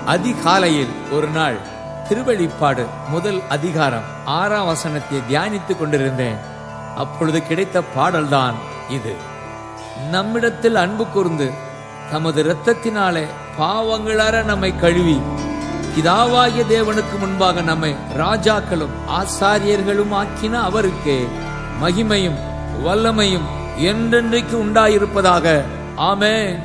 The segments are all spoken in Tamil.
அதிகாலையில் ஒரு நாள் திருவெளிப்பாடு முதல் அதிகாரம் ஆறாம் வசனத்தை தியானித்துக் கொண்டிருந்தேன் அப்பொழுது கிடைத்த பாடல்தான் இது நம்மிடத்தில் அன்பு கூர்ந்து தமது இரத்தத்தினாலே பாவங்களற நம்மை கழுவி பிதாவாகிய தேவனுக்கு முன்பாக நம்மை ராஜாக்களும் ஆசாரியர்களும் ஆக்கின அவருக்கே மகிமையும் வல்லமையும் என்றென்றைக்கு உண்டாயிருப்பதாக ஆமென்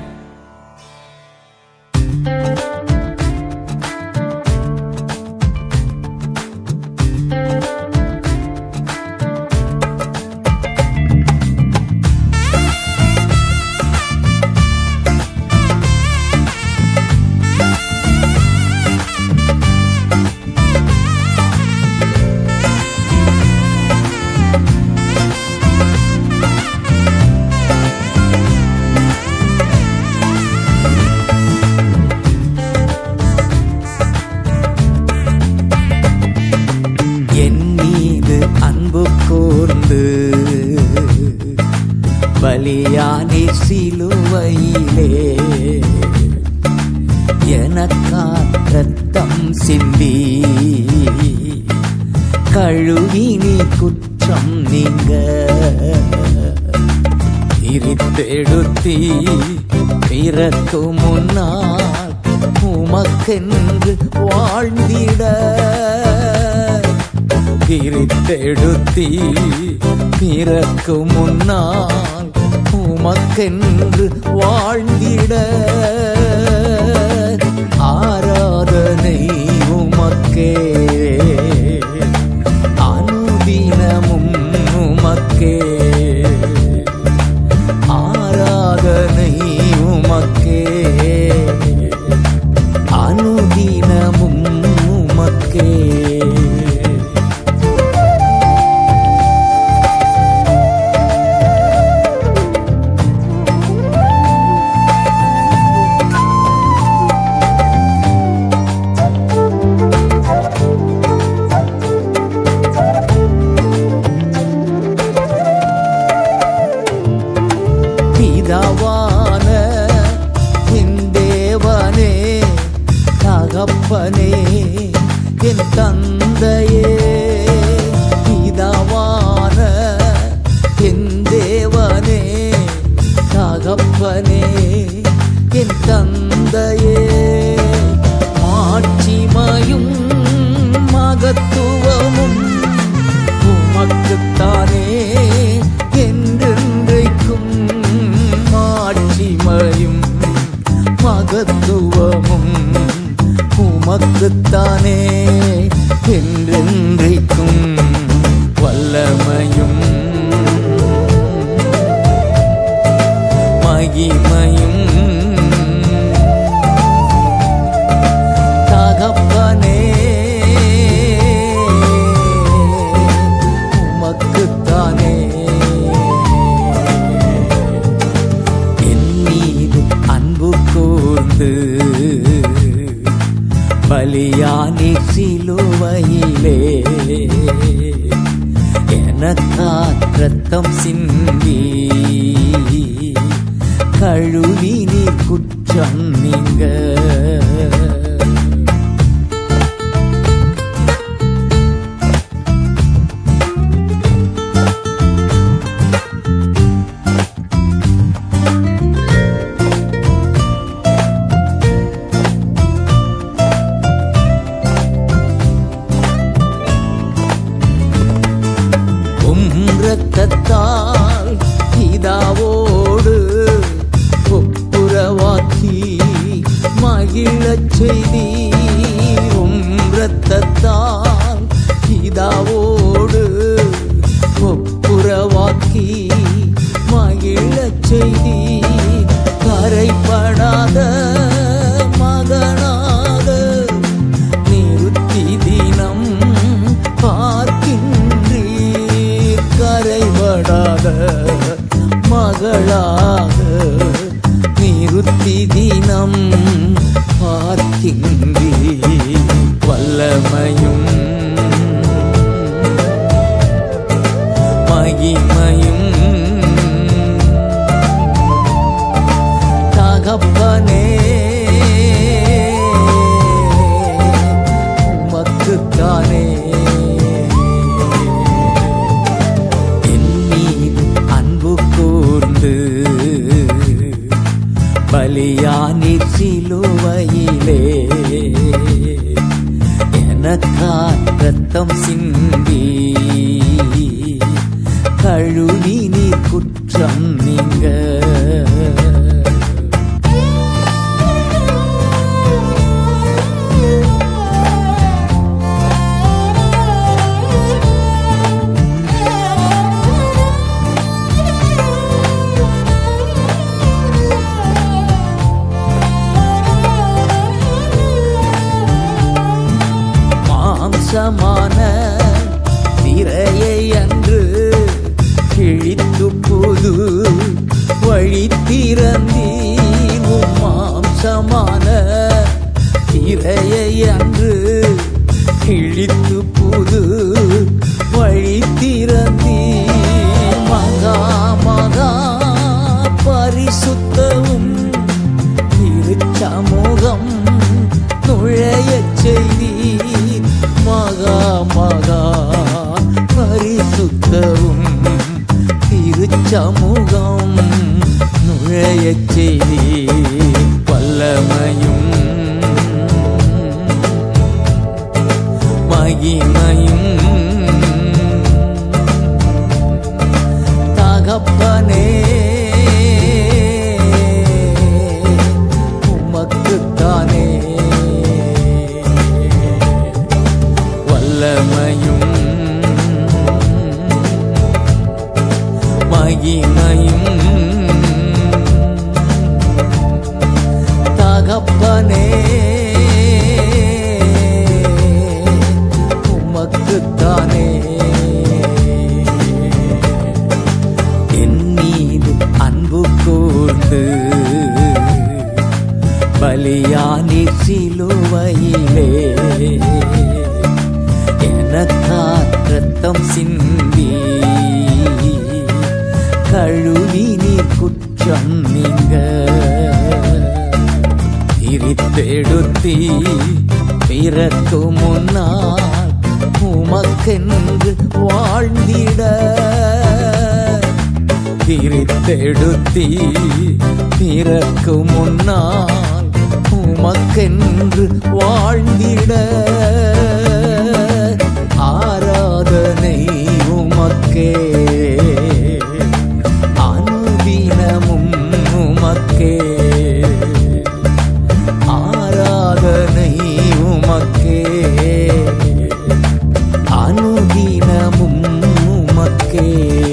என் மீது அன்பு கூர்ந்து பலியானே சிலுவையிலே எனக்கா ரத்தம் சிந்தி கழுவி நீ குற்றம் நீங்க பிரித்தெடுத்தி பிறக்கும் முன்னால் உமக்கென்று வாழ்ந்திட பிரித்தெடுத்தி பிறக்கும் முன்னால் உமக்கென்று வாழ்ந்திட ஆராதனை உமக்கே அனுதினமும் உமக்கே ஆராதனை உமக்கே அனுதினமும் உமக்கே பிதாவான என் தேவனே தகப்பனே என் தந்தையே பிதாவான என் தேவனே தகப்பனே என் தந்தையே மாட்சிமையும் மகத்துவமும் உமக்குத்தானே என்றென்றைக்கும் மாட்சிமையும் மகத்துவமும் உமக்குத்தானே என்றென்றைக்கும் வல்லமையும் மகிமையும் தகப்பனே உமக்குத்தானே என் மீது அன்பு கூர்ந்து பலியானி சிலுவையிலே எனக்கா ரத்தம் சிந்தி கழுவி நீ குற்றம் நீங்க உம் இரத்தத்தால் பிதாவோடு ஒப்புரவாக்கி மகிழச் செய்தி உம் இரத்தத்தால் பிதாவோடு ஒப்புரவாக்கி மகிழச் செய்தி கரைப்படாத மகனாக நிறுத்தி தினம் பார்க்கின்றீர் கரைபடாத மகளாக நிறுத்தி தினம் பார்க்கின்றீர் வல்லமையும் மகிமையும் தகப்பனே சிலுவையிலே எனக்கா ரத்தம் சிந்தி கழுவி நீர் குற்றம் நீங்க மாம்சமான திரையை அன்று கிழித்து புது வழி திறந்தீர் உம் மாம்சமான திரையை அன்று கிழித்து புது வழி திறந்தீர் மகா மகா பரிசுத்தவும் திருச்சமூகம் நுழையச் செய்தீர் மகா மகா பரிசுத்தவும் திருச்சமூகம் நுழையச் செய்தீர் வல்லமையும் மகிமையும் தகப்பனே உமக்குத்தானே வல்லமையும் மகிமையும் தகப்பனே உமக்குத்தானே என் மீது அன்பு கூர்ந்து பலியானி சிலுவையிலே எனக்கா ரத்தம் சிந்தி கழுவி நீர் குற்றம் நீங்க பிரித்தெடுத்தி பிறக்கு முன்னால் உமக்கென்று வாழ்ந்திட பிரித்தெடுத்தி பிறக்கு முன்னால் உமக்கென்று வாழ்ந்திட ஆராதனை உமக்கே அனுதினமும் உமக்கே ஆராதனை உமக்கே அனுதினமும் உமக்கே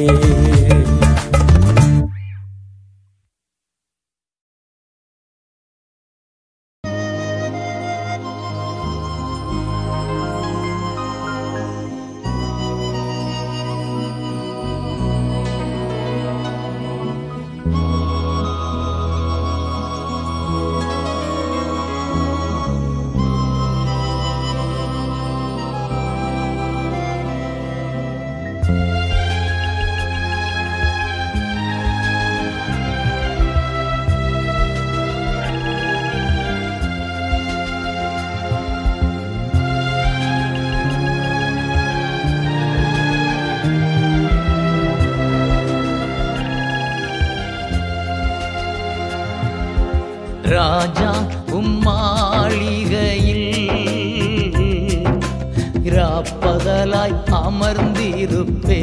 ராஜா உம்மாளிகையில் இராப்பகலாய் அமர்ந்திருப்பே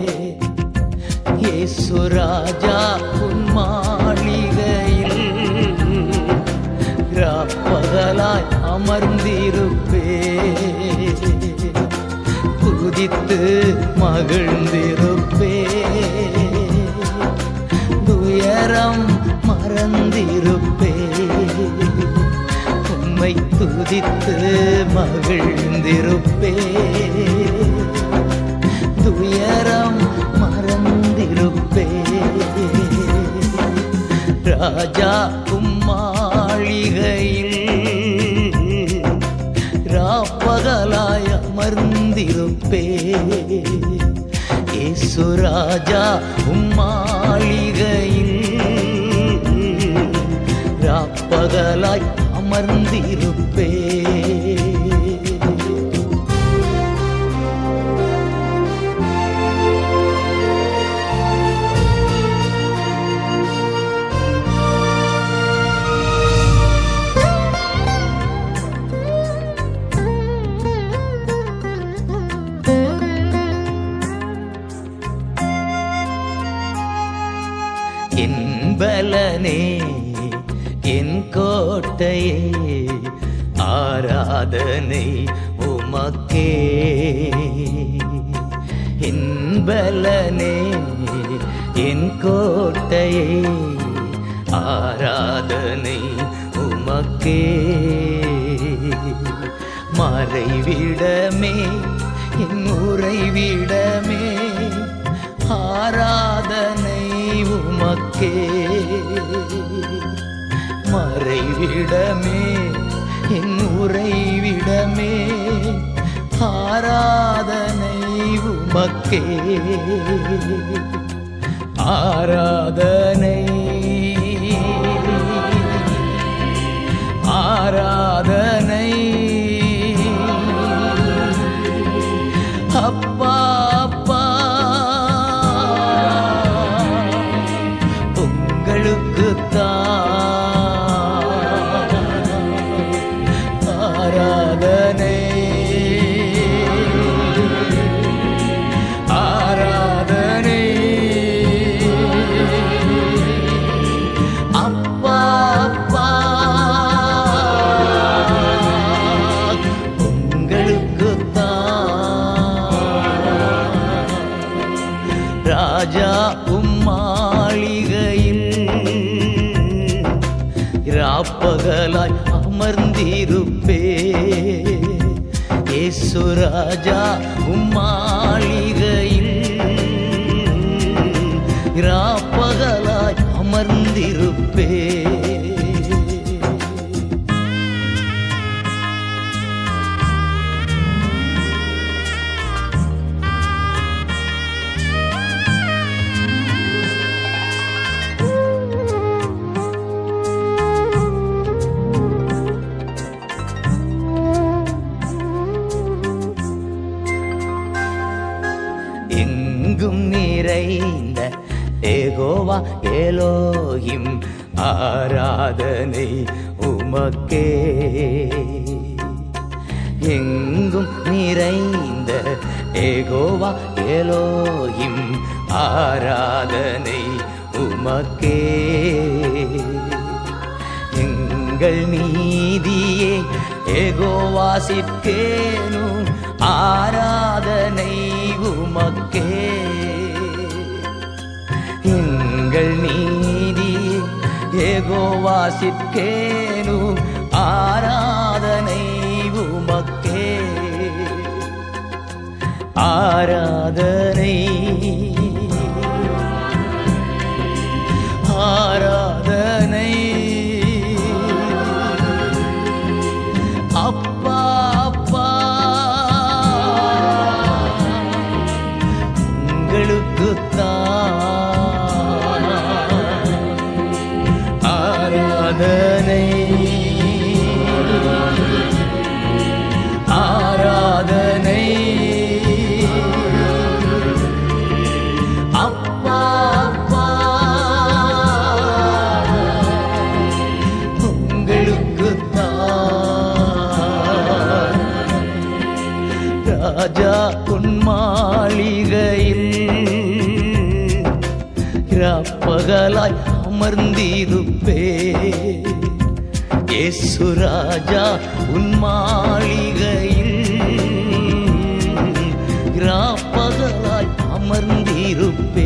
இயேசு ராஜா உம்மாளிகையில் இராப்பகலாய் அமர்ந்திருப்பே துதித்து மகிழ்ந்திருப்பே துயரம் மறந்திருப்பே உம்மை துதித்து மகிழ்ந்திருப்பே துயரம் மறந்திருப்பே ராஜா உம்மாளிகையில் ராப்பகலாய் அமர்ந்திருப்பே இயேசு ராஜா உம்மாளிகையில் ராப்பகலாய் அமர்ந்திருப்பே ஆ பலனே என் கோட்டையே ஆராதனை உமக்கே என் பலனே என் கோட்டையே ஆராதனை உமக்கே மறைவிடமே என் உறைவிடமே ஆராதனை உமக்கே மறைவிடமே என் உறைவிடமே ஆராதனை உமக்கே ஆராதனை ஆராதனை அப்பா அப்பா உங்களுக்கு ஆராதனை ஆராதனை அப்பா அப்பா உங்களுக்கு ராஜா உம்மாளிகையில் ராப்பகலாய் அமர்ந்திருப்பே இயேசு ராஜா உம்மாளிகையில் ராப்பகலாய் அமர்ந்திருப்பே எங்கும் நிறைந்த ஏகோவா ஏலோகிம் ஆராதனை உமக்கே எங்கும் நிறைந்த ஏகோவா ஏலோகிம் ஆராதனை உமக்கே எங்கள் நீதியே ஏகோவாசிற்கேனு ஆராதனை உமக்கே எங்கள் நீதி ஏகோவாசிற்கேனு ஆராதனை உமக்கே ஆராதனை ஆராதனை அப்பா அப்பா உங்களுக்கு ஆராதனை ஆராதனை அப்பா அப்பா உங்களுக்கு ராஜா உன் மாளிகையில் பகலாய் அமர்ந்திருப்பே இயேசு ராஜா உன் மாளிகையில் பகலாய் அமர்ந்திருப்பே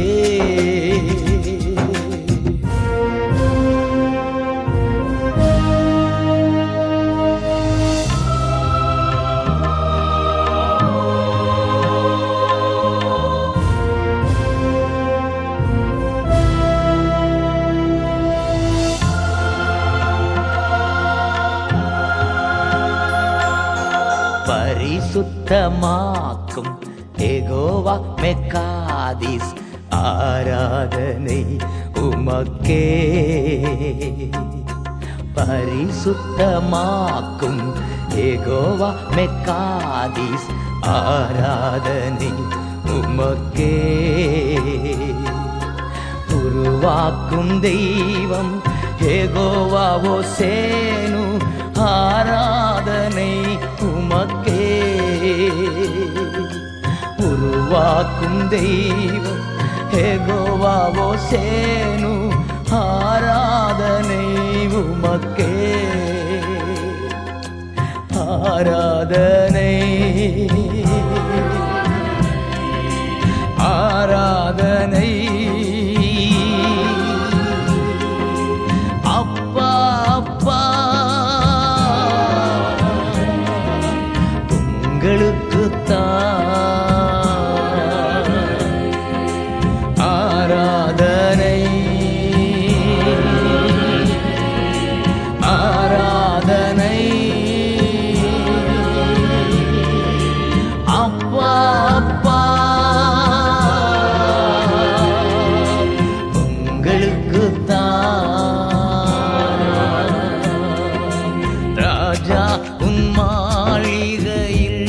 பரிசுத்தமாக்கும் எகோவா மெக்காதிஸ் ஆராதனை உமக்கே பரிசுத்தமாக்கும் எகோவா மெக்காதிஸ் ஆராதனை உமக்கே உருவாக்கும் தெய்வம் ஏகோவாவோ சேனு ஆராதனை உமக்கே உருவாக்கும் தெய்வம் ஏகோவாவோ சேனு ஆராதனை உமக்கே ஆராதனை ஆராதனை அப்பா அப்பா உங்களுக்குத்தான் ஆராதனை ஆராதனை அப்பா அப்பா உங்களுக்குத்தான் ராஜா உன் மாளிகையில்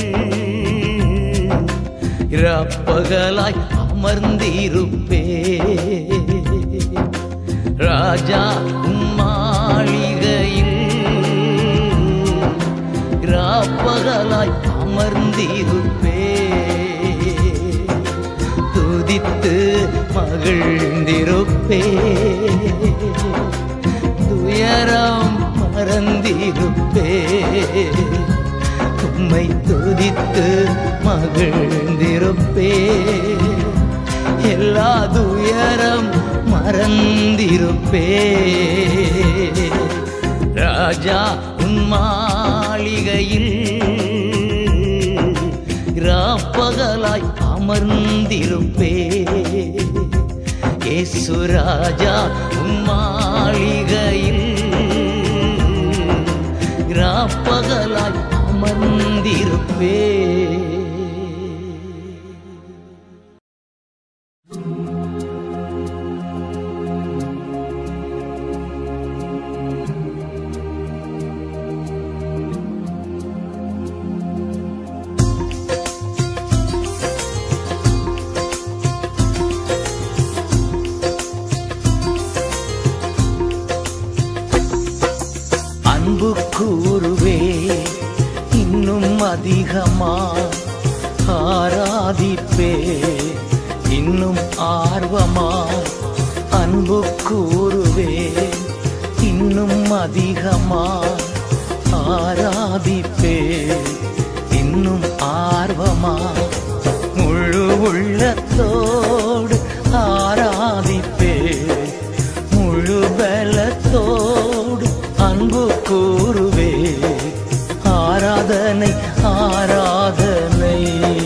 இரப்பகலாய் அமர்ந்திருப்பே ராஜா உன் மாளிகையில் இரப்பகலாய் அமர்ந்திருப்பே துதித்து மகிழ்ந்திருப்பே துயரம் மறந்திருப்பே உம்மை துதித்து மகிழ்ந்திருப்பே எல்லா துயரம் மறந்திருப்பே ராஜா உன் மாளிகையில் ராப்பகலாய் அமர்ந்திருப்பே இயேசு ராஜா உன் மாளிகையில் ராப்பகலாய் அமர்ந்திருப்பே அன்பு கூறுவே இன்னும் அதிகமா ஆராதிப்பே இன்னும் ஆர்வமா அன்பு கூறுவே இன்னும் அதிகமா ஆராதிப்பே இன்னும் ஆர்வமா முழு உள்ளத்தோடு ஆராதிப்பே முழு பலத்தோடு அன்பு கூறுவே ஆராதனை ஆராதனை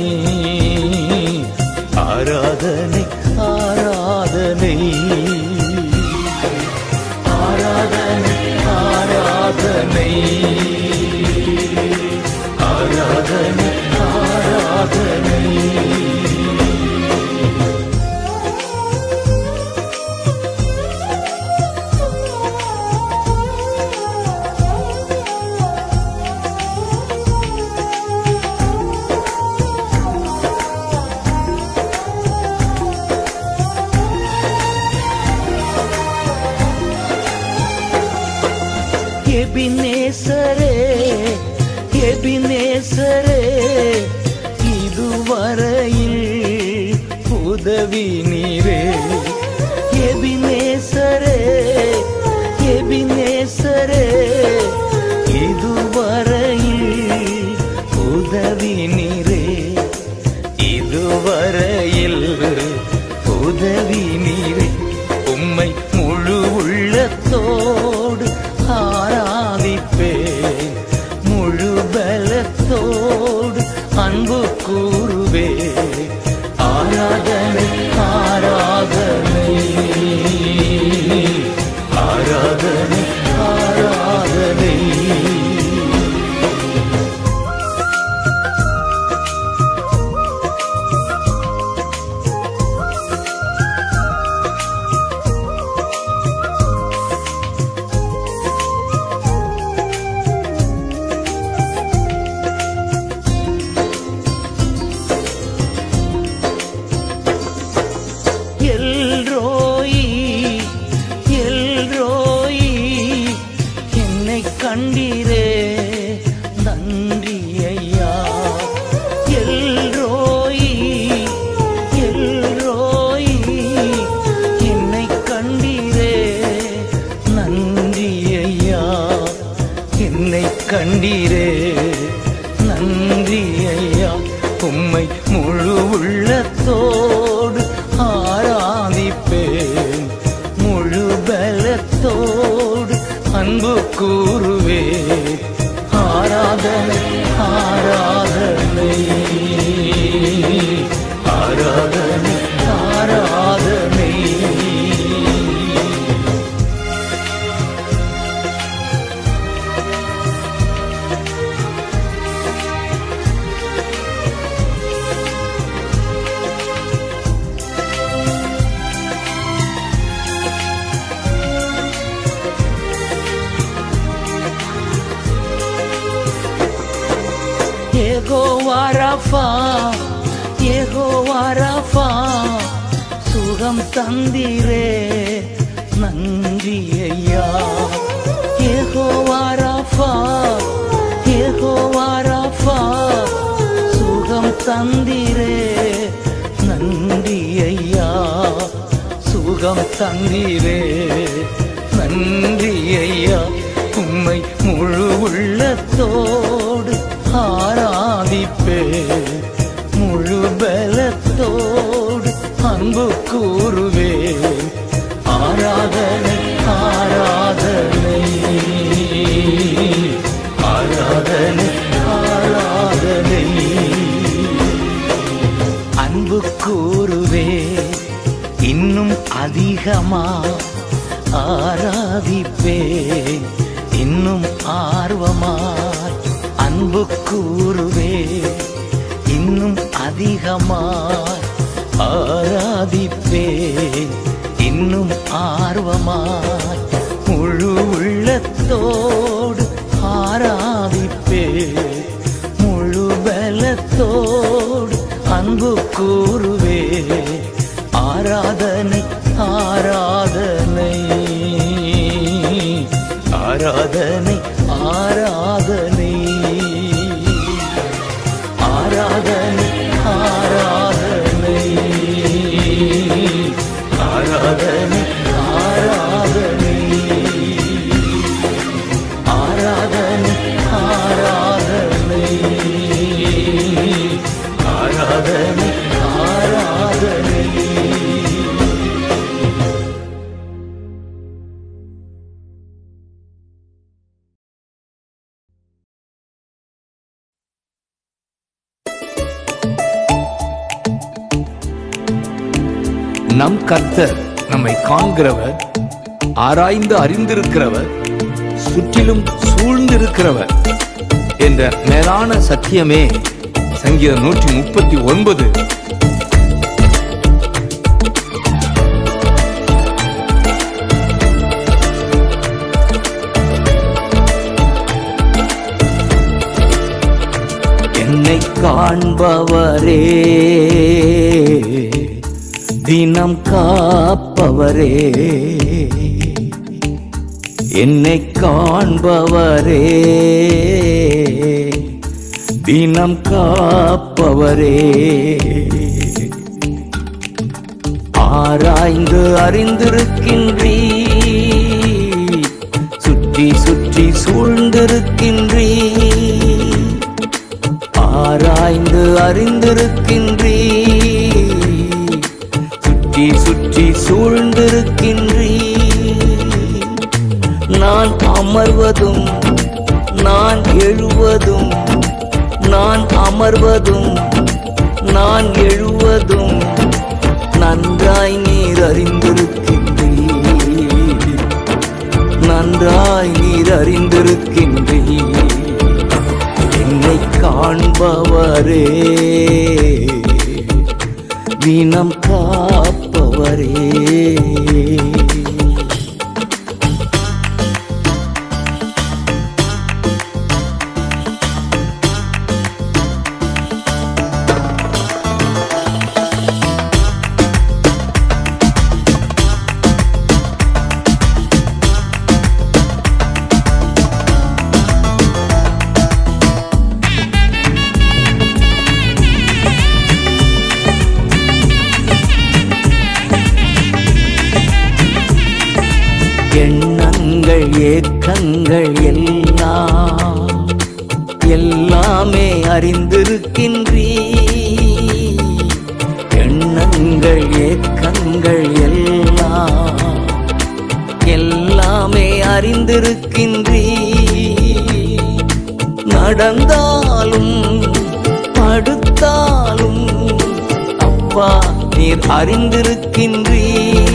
ஆராதனை ஆராதனை ஆராதனை ஆராதனை ஆராதனை ஆராதனை எபினேசரே எபினேசரே இதுவரையில் உதவி நீரே எபினேசரே எபினேசரே இதுவரையில் உதவி நீரே இதுவரையில் உதவி நீரே உம்மை முழு உள்ளத்தோடு ஆராதிப்பேன் முழு பலத்தோடு அன்பு கூறுவே ஆராதனை ஆராதனை ஆராதனை ஆராதனை எல்ரோயி எல்ரோயி என்னை கண்டீரே நன்றி ஐயா எல்ரோயி எல்ரோயி என்னை கண்டீரே நன்றி ஐயா என்னை கண்டீரே நன்றி ஐயா உம்மை முழு உள்ளத்தோடு ஆராதிப்பேன் முழு பலத்தோடு அன்பு கூறுவே ஆராதனை ஆராதனை ஆராதனை ஆராதனை ஏகோவா ரஃபா ஏகோவா ரஃபா சுகம் தந்தீரே நன்றி ஐயா ஏகோவா ரஃபா ஏகோவா ரஃபா சுகம் தந்தீரே நன்றி ஐயா சுகம் தந்தீரே நன்றி ஐயா உம்மை முழு உள்ளத்தோடு ஆராதிப்பே முழு பலத்தோடு அன்பு கூறுவே ஆராதனை ஆராதனை ஆராதனை ஆராதனை அன்பு கூறுவே இன்னும் அதிகமா ஆராதிப்பே இன்னும் ஆர்வமாய் அன்பு கூறுவே இன்னும் அதிகமாய் ஆராதிப்பே இன்னும் ஆர்வமாய் முழு உள்ளத்தோடு ஆராதிப்பே முழு பலத்தோடு அன்பு கூறுவே ஆராதனை ஆராதனை ஆராதனை ஆராதனை ஆராதனை ஆராதனை ஆராதனை ஆராதனை ஆராதனை ஆராதனை ஆராதனை ஆராதனை நம் கர்த்தர் நம்மை காண்கிறவர் ஆராய்ந்து அறிந்திருக்கிறவர் சுற்றிலும் சூழ்ந்திருக்கிறவர் என்ற மேலான சத்தியமே சங்கீதம் நூற்றி முப்பத்தி ஒன்பது என்னை காண்பவரே தினம் காப்பவரே என்னை காண்பவரே தினம் காப்பவரே ஆராய்ந்து அறிந்திருக்கின்றீ சுற்றி சுற்றி சூழ்ந்திருக்கின்றீ ஆராய்ந்து அறிந்திருக்கின்றீ சுற்றி சுற்றி சூழ்ந்திருக்கின்றீ நான் அமர்வதும் நான் எழுவதும் நான் அமர்வதும் நான் எழுவதும் நன்றாய் நீர் அறிந்திருக்கின்றீர் நன்றாய் நீர் அறிந்திருக்கின்றீர் என்னை காண்பவரே தினம் காப்பவரே எண்ணங்கள் ஏக்கங்கள் எல்லாம் எல்லாம் எல்லாமே அறிந்திருக்கின்றீ எண்ணங்கள் ஏக்கங்கள் எல்லாம் எல்லாமே அறிந்திருக்கின்றீ நடந்தாலும் படுத்தாலும் அப்பா நீர் அறிந்திருக்கின்றீ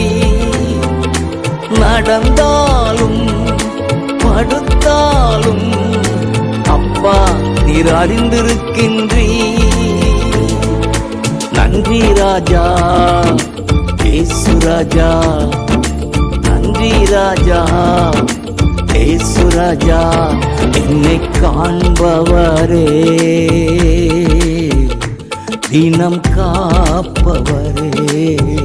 நடந்தாலும் படுத்தாலும் அப்பா நீர் அறிந்திருக்கின்றீ நன்றி ராஜா ஏசு ராஜா நன்றி ராஜா ஏசு ராஜா என்னை காண்பவரே தினம் காப்பவரே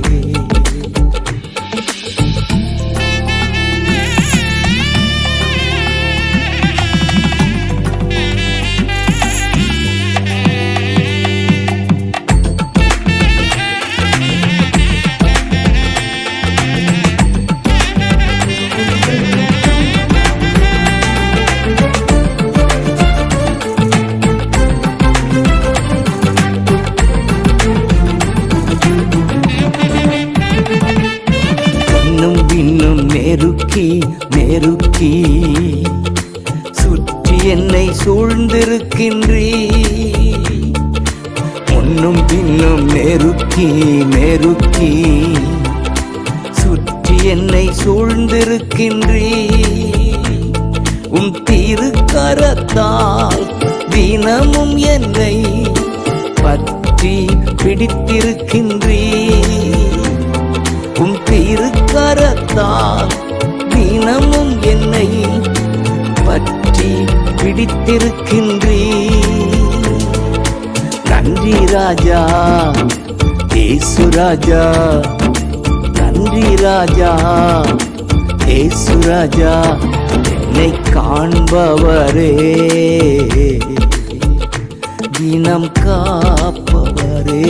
இன்னும் இன்னும் நெருக்கி நெருக்கி சுற்றி என்னை சூழ்ந்திருக்கின்றீ முன்னும் பின்னும் நெருக்கி நெருக்கி சுற்றி என்னை சூழ்ந்திருக்கின்றீ உம் திருக்கரத்தால் தினமும் என்னை பற்றி பிடித்திருக்கின்றீ உம் திருக்கரத்தால் தினமும் என்னை பற்றி பிடித்திருக்கின்றீ நன்றி ராஜா ஏசு ராஜா நன்றி ராஜா ஏசு ராஜா என்னை காண்பவரே தினம் காப்பவரே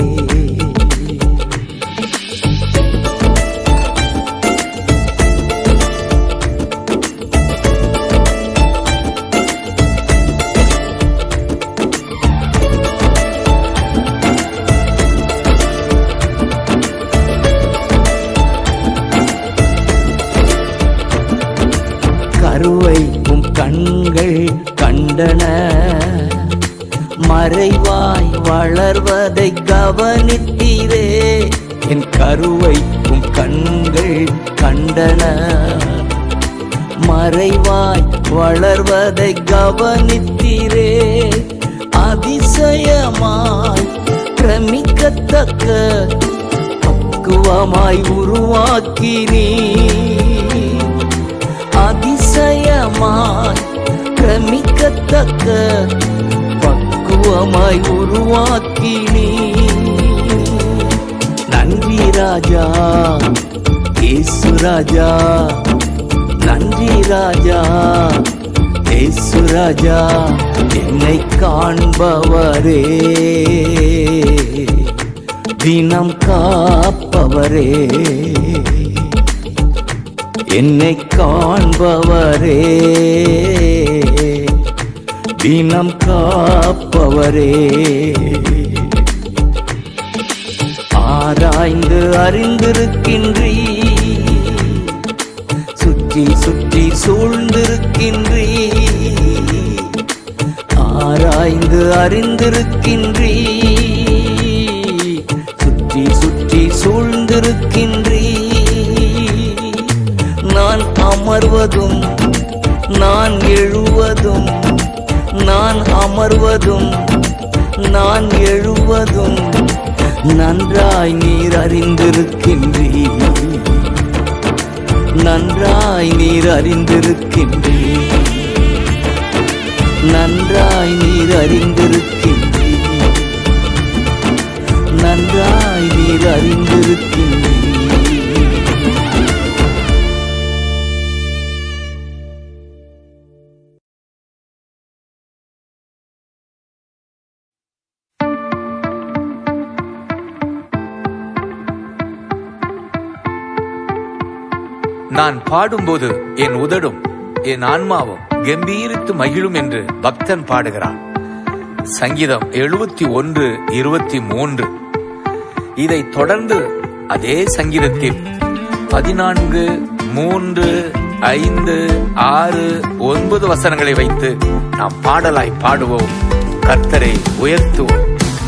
கருவை உம் கண்கள் கண்டன மறைவாய் வளர்வதை கவனித்தீரே என் கருவை உம் கண்கள் கண்டன மறைவாய் வளர்வதை கவனித்தீரே அதிசயமாய் பிரமிக்கத்தக்க பக்குவமாய் உருவாக்கினீ அதிசயமாய் பிரமிக்கத்தக்க பக்குவமாய் உருவாக்கினீ நன்றி ராஜா ஏசு ராஜா நன்றி ராஜா ஏசு ராஜா என்னை காண்பவரே தினம் காப்பவரே என்னை காண்பவரே தினம் காப்பவரே ஆராய்ந்து அறிந்திருக்கின்றீ சுற்றி சுற்றி சூழ்ந்திருக்கின்றீ ஆராய்ந்து அறிந்திருக்கின்றீ சுற்றி சுற்றி சூழ்ந்திருக்கின்றீ நான் அமர்வதும் நான் எழுவதும் நான் அமர்வதும் நான் எழுவதும் நன்றாய் நீர் அறிந்திருக்கின்றீ நன்றாய் நீர் அறிந்திருக்கின்றீ நன்றாய் நீர் அறிந்திருக்கின்றீ நன்றாய் நீர் அறிந்திருக்கின்றீ நான் பாடும்போது என் உதடும் என் ஆன்மாவும் கம்பீரித்து மகிழும் என்று பக்தன் பாடுகிறான் சங்கீதம் எழுபத்தி ஒன்று இருபத்தி மூன்று இதைத் தொடர்ந்து அதே சங்கீதத்தில் பதினான்கு மூன்று ஐந்து ஆறு ஒன்பது வசனங்களை வைத்து நாம் பாடலாய் பாடுவோம் கர்த்தரை உயர்த்துவோம்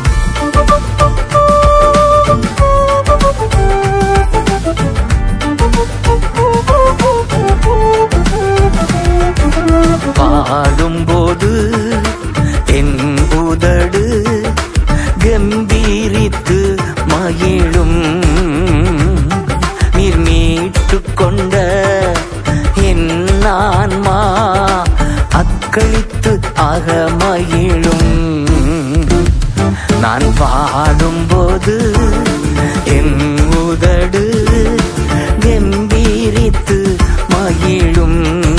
பாடும்போது என் உதடு கம்பீரித்து மகிழும் நீர் மீட்டு கொண்ட என் ஆன்மா அக்களித்து ஆக மகிழும் நான் பாடும்போது என் உதடு கம்பீரித்து மகிழும்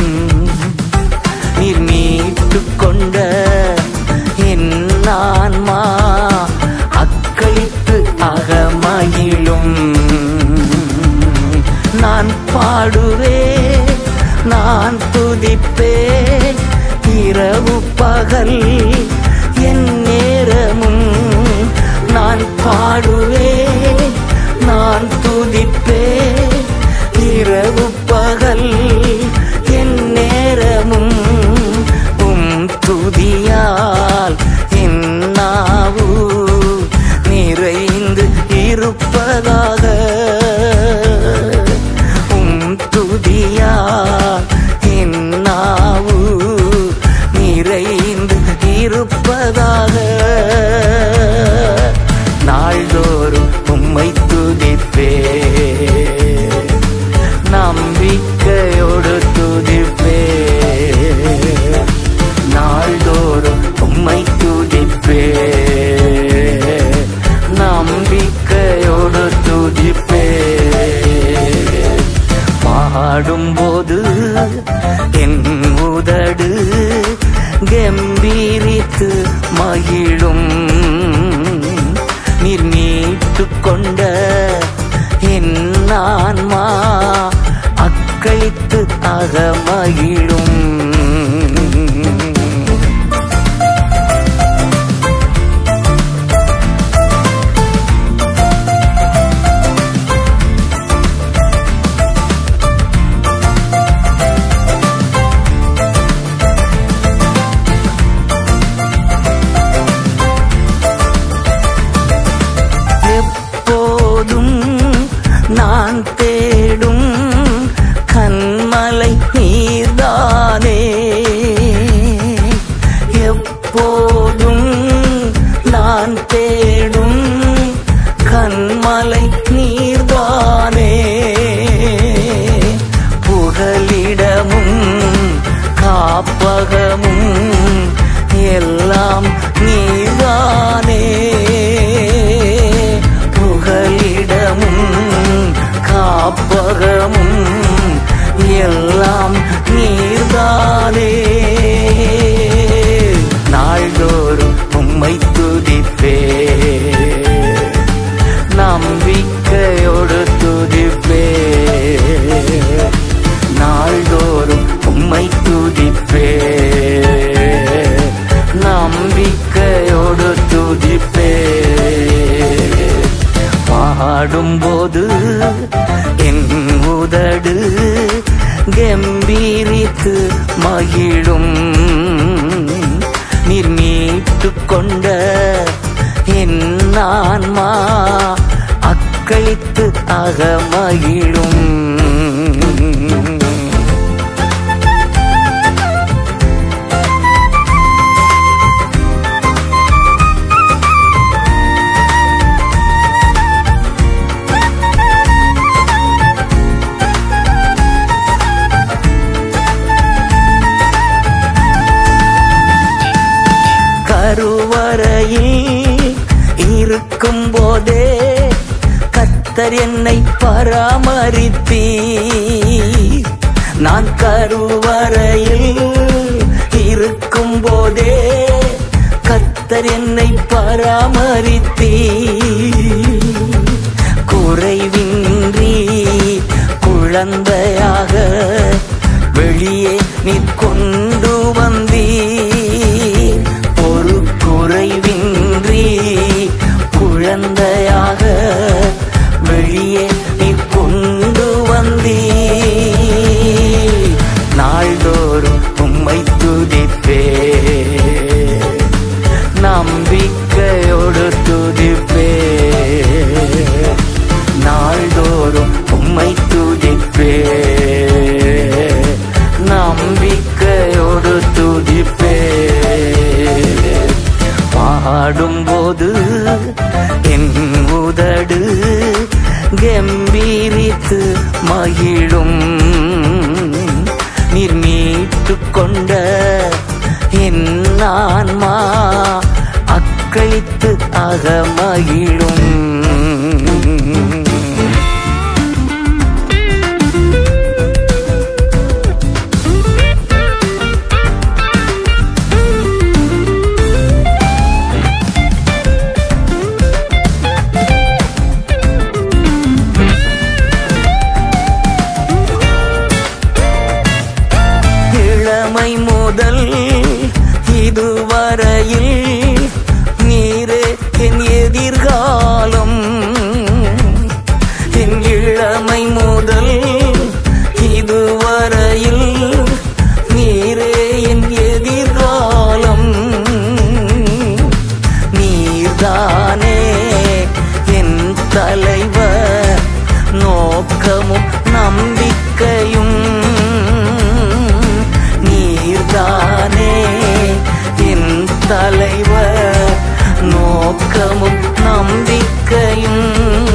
நீர் மீட்டு கொண்ட என் ஆன்மா அக்களித்து ஆக மகிழும் நான் பாடுவேன் நான் துதிப்பேன் இரவு பகல் என் நேரமும் நான் பாடுவேன் நான் துதிப்பேன் இரவு பகல் என் நேரமும் உம் துதியால் என் நாவு நிறைந்து இருப்பதாக உம் துதியால் என் நாவு நிறைந்து இருப்பதாக நாள்தோறும் உம்மை துதிப்பே நம்பிக்கையோடு துதிப்பே நாள்தோறும் உம்மை துதிப்பே நம்பிக்கையோடு துதிப்பே பாடும்போது என் உதடு கம்பீரித்து மகிழும் நீர் மீட்டு கொண்ட என் ஆன்மா அக்களித்து ஆக மகிழும் எப்போதும் நான் தேடும் கண்மலை நீர்தானே எப்போதும் நான் தேடும் கண்மலை நீர்தானே புகலிடமும் காப்பகமும் எல்லாம் நீர்தானே புகலிடமும் காப்பகமும் எல்லாம் நீர்தானே நாள்தோறும் உம்மை துதிப்பே நம்பிக்கையோடு துதிப்பே நாள்தோறும் உம்மை துதிப்பே நம்பிக்கையோடு துதிப்பே பாடும்போது என் உதடு கம்பீரித்து மகிழும் நீர் மீட்டு கொண்ட என் ஆன்மா அக்களித்து ஆக மகிழும் கருவறையில் இருக்கும் போதே கத்தர் என்னை பராமரித்தீ நான் கருவறையில் இருக்கும் போதே கத்தர் என்னை பராமரித்தீ குறைவின்றி குழந்தையாக வெளியே நீ கொண்டு நம்பிக்கையோடு துதிப்பே நாள்தோறும் உம்மை துதிப்பே நம்பிக்கையோடு துதிப்பே பாடும்போது என் உதடு கம்பீரித்து மகிழும் நீர் மீட்டு கொண்ட என் ஆன்மா அக்களித்து அகமகிழும் இளமை முதல் இதுவரையில் நீரே என் எதிர்காலம் என் இளமை முதல் இதுவரையில் நீரே என் எதிர்காலம் நீர்தானே என் தலைவர் நோக்கமும் நம்பிக்கையும் நீர்தானே என் தலைவர் நோக்கமும் நம்பிக்கையும்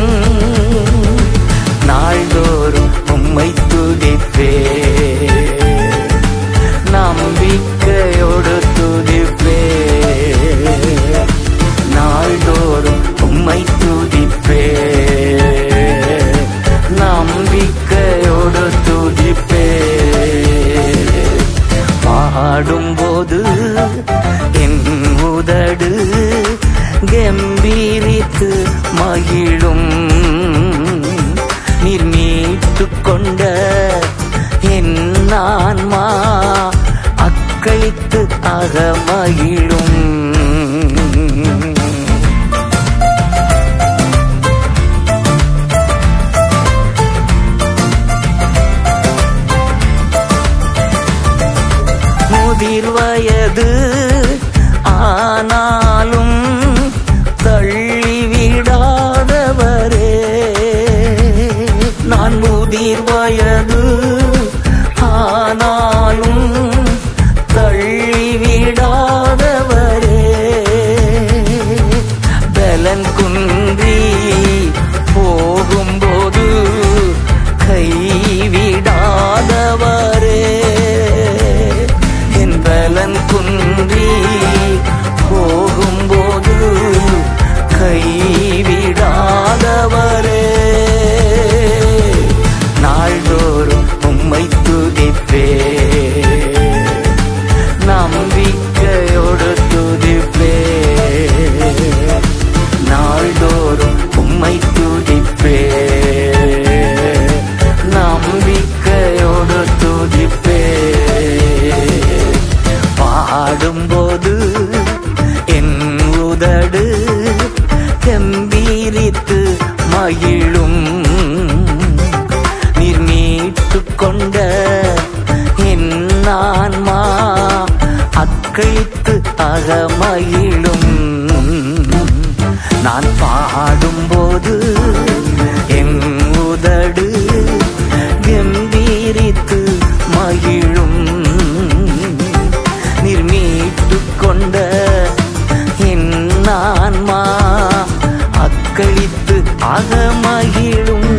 நாள்தோறும் உம்மை துதிப்பே நம்பிக்கையோடு துதிப்பே நாள்தோறும் உம்மை துதிப்பே நம்பிக்கையோடு துதிப்பே பாடும்போது என் உதடு கம்பீரித்து மகிழும் நீர் மீட்டு கொண்ட என் ஆன்மா அக்களித்து அகமகிழும் முதிர் வயது ஆனாலும் தள்ளிவிடாதவரே நான் முதிர் வயது ஆனாலும் தள்ளிவிடாதவரே பலன் குன்றி போகும்போது கைவிடாதவரே என் பலன் குன்றி போகும்போது கைவிடாதவரே நாள்தோறும் உம்மை துதிப்பே நம்பிக்கையோடு துதிப்பே நாள்தோறும் உம்மை துதிப்பே நம்பிக்கையோடு துதிப்பே பாடும்போது என் உதடு கம்பீரித்து மகிழும் நீர் மீட்டு கொண்ட என் ஆன்மா அக்களித்து அகமகிழும் நான் பாடும்போது என் உதடு கம்பீரித்து மகிழும் நீர் மீட்டு கொண்ட என் ஆன்மா அக்களித்து அகமகிழும்